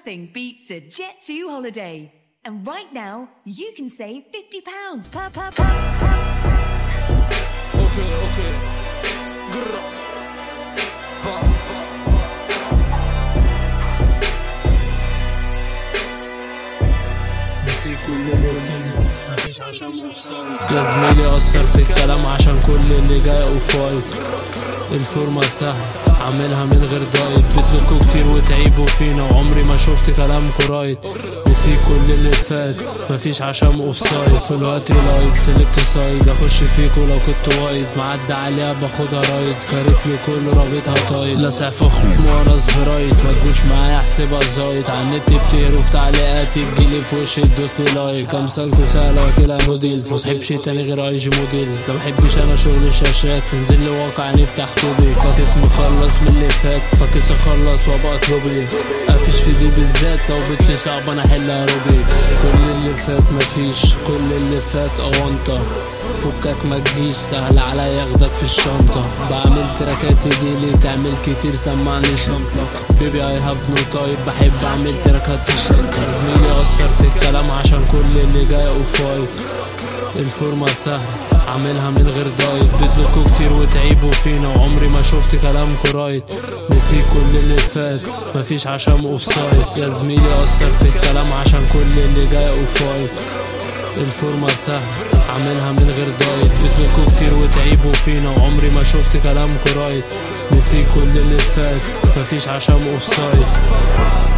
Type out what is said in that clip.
Nothing beats a Jet2 holiday. And right now, you can save £50 per per per. اوكي اوكي قرة با نسي كل اللي فيه مفيش عشان مفصل يا زميلي أثر في الكلام عشان كل اللي جاي اوفايت الفورمة سهل عاملها من غير دايت بتلكوا كتير وتعيبوا فينا وعمري ما شفت كلامكوا رايت نسيت كل اللي فات مفيش عشان اوفسايد في الوقت لايت سلكت سايد اخش فيكوا لو كنت وايد معدي عليها باخدها رايد كارف له كل رابطها طايد لسع فخم وانا سبرايت ما تجوش معايا احسبها زايد على النت بتقروا في تعليقاتي تجيلي في وشي تدوسلي لايك امثالكوا سهلة واكلها نودلز مصحبش تاني غير اي جي موديلز ما بحبش انا شغل الشاشات تنزل لي واقع نفتح توبي فاكس مخلص من اللي فات فاكس اخلص وابقى اطلبي قافش في دي بالذات لو بنت صعبة انا احلها روبيكس كل اللي فات مفيش كل اللي فات اونطة فكك ما تجيش سهل عليا ياخدك في الشنطة بعمل تراكاتي دي ليه تعمل كتير سمعني شنطك بيبي اي هاف نو تايب بحب اعمل تراكات الشنطة زميلي اثر في الكلام عشان كل اللي جاي اوفايت الفورمة سهل عاملها من غير دايت بتلكوا كتير وتعيبوا فينا وعمري ما شفت كلامكوا رايت نسيت كل اللي فات مفيش عشان اوفسايد يا زميلي اثر في الكلام عشان كل اللي جاي اوفايت الفورمة سهل عاملها من غير دايت بتلكوا كتير وتعيبوا فينا وعمري ما شفت كلامكوا رايت نسيت كل اللي فات مفيش عشان اوفسايد